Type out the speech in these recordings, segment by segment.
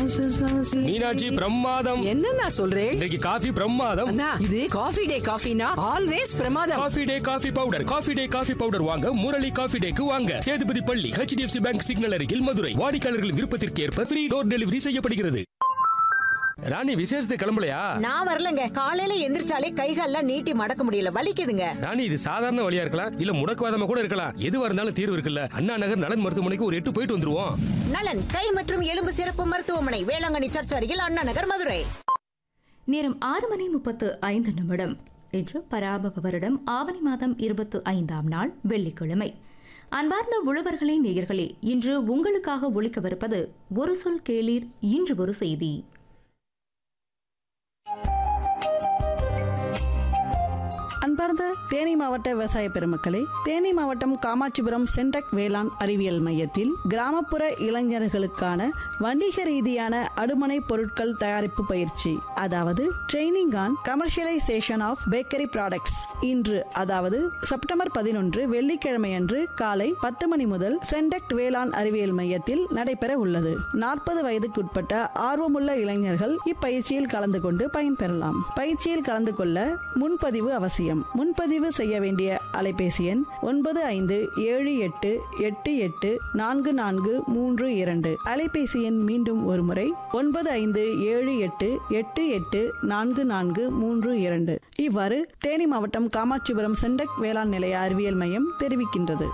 மீனாட்சி பிரமாதம் என்னண்ணா சொல்றேன் இன்றைக்கு காஃபி பிரமாதம் அண்ணா இது காஃபி டே காஃபினா ஆல்வேஸ் பிரமாதம் coffee day coffee powder coffee day coffee powder வாங்க முரளி காஃபி டேக்கு வாங்க சேதுபதி பள்ளி ஹெச்டிஎஃப்சி பேங்க் சிக்னல் அருகில் மதுரை வாடிக்கையாளர்கள் விருப்பத்திற்கு ஏற்ப ஃப்ரீ டோர் டெலிவரி செய்யப்படுகிறது ராணி விசேஷத்துக்கு கிளம்பலையா நான் வரலங்க காலையில எந்திரிச்சாலே கைகால்லாம் நீட்டி மடக்க முடியல வலிக்குதுங்க ராணி இது சாதாரண வழியா இருக்கலாம் இல்ல முடக்குவாதமா கூட இருக்கலாம் எதுவா இருந்தாலும் தீர்வு இருக்குல்ல அண்ணா நகர் நலன் மருத்துவமனைக்கு ஒரு எட்டு போயிட்டு வந்துருவோம் நலன் கை மற்றும் எலும்பு சிறப்பு மருத்துவமனை வேளாங்கண்ணி சர்ச் அருகில் அண்ணா நகர் மதுரை நேரம் ஆறு மணி முப்பத்து ஐந்து நிமிடம் இன்று பராபவ வருடம் ஆவணி மாதம் இருபத்து ஐந்தாம் நாள் வெள்ளிக்கிழமை அன்பார்ந்த உழவர்களே நேயர்களே இன்று உங்களுக்காக ஒழிக்கவிருப்பது ஒரு சொல் கேளீர் இன்று ஒரு செய்தி அன்பார்ந்த தேனி மாவட்ட விவசாய பெருமக்களே தேனி மாவட்டம் காமாட்சிபுரம் சென்டக் வேளாண் அறிவியல் மையத்தில் கிராமப்புற இளைஞர்களுக்கான வணிக ரீதியான அடுமனை பொருட்கள் தயாரிப்பு பயிற்சி அதாவது training on commercialisation of bakery products இன்று அதாவது செப்டம்பர் பதினொன்று வெள்ளிக்கிழமை அன்று காலை பத்து மணி முதல் சென்டக்ட் வேளாண் அறிவியல் மையத்தில் நடைபெற உள்ளது நாற்பது வயதுக்குட்பட்ட ஆர்வமுள்ள இளைஞர்கள் இப்பயிற்சியில் கலந்து கொண்டு பயன்பெறலாம் பயிற்சியில் கலந்து கொள்ள முன்பதிவு அவசியம் முன்பதிவு செய்ய வேண்டிய அலைபேசி எண் ஒன்பது ஐந்து ஏழு எட்டு எட்டு எட்டு நான்கு நான்கு மூன்று இரண்டு அலைபேசி எண் மீண்டும் ஒருமுறை ஒன்பது ஐந்து ஏழு எட்டு எட்டு எட்டு நான்கு நான்கு மூன்று இரண்டு இவ்வாறு தேனி மாவட்டம் காமாட்சிபுரம் சென்டக் வேளாண் நிலைய அறிவியல் மையம் தெரிவிக்கின்றது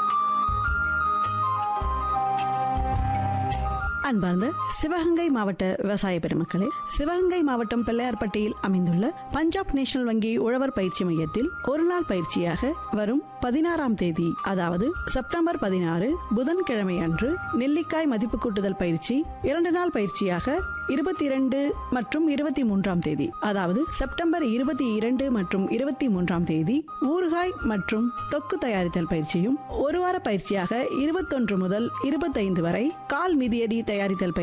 அன்பார்ந்த சிவகங்கை மாவட்ட விவசாய பெருமக்களே சிவகங்கை மாவட்டம் பிள்ளையார்பட்டியில் அமைந்துள்ள பஞ்சாப் நேஷனல் வங்கி உழவர் பயிற்சி மையத்தில் ஒரு நாள் பயிற்சியாக வரும் பதினாறாம் தேதி அதாவது செப்டம்பர் பதினாறு புதன்கிழமை அன்று நெல்லிக்காய் மதிப்பு கூட்டுதல் பயிற்சி இரண்டு நாள் பயிற்சியாக இருபத்தி இரண்டு மற்றும் இருபத்தி மூன்றாம் தேதி அதாவது செப்டம்பர் இருபத்தி இரண்டு மற்றும் இருபத்தி மூன்றாம் தேதி ஊறுகாய் மற்றும் தொக்கு தயாரித்தல் பயிற்சியும் ஒரு வார பயிற்சியாக இருபத்தொன்று முதல் இருபத்தைந்து வரை கால் மிதியடி தயாரித்தல் பயிற்சி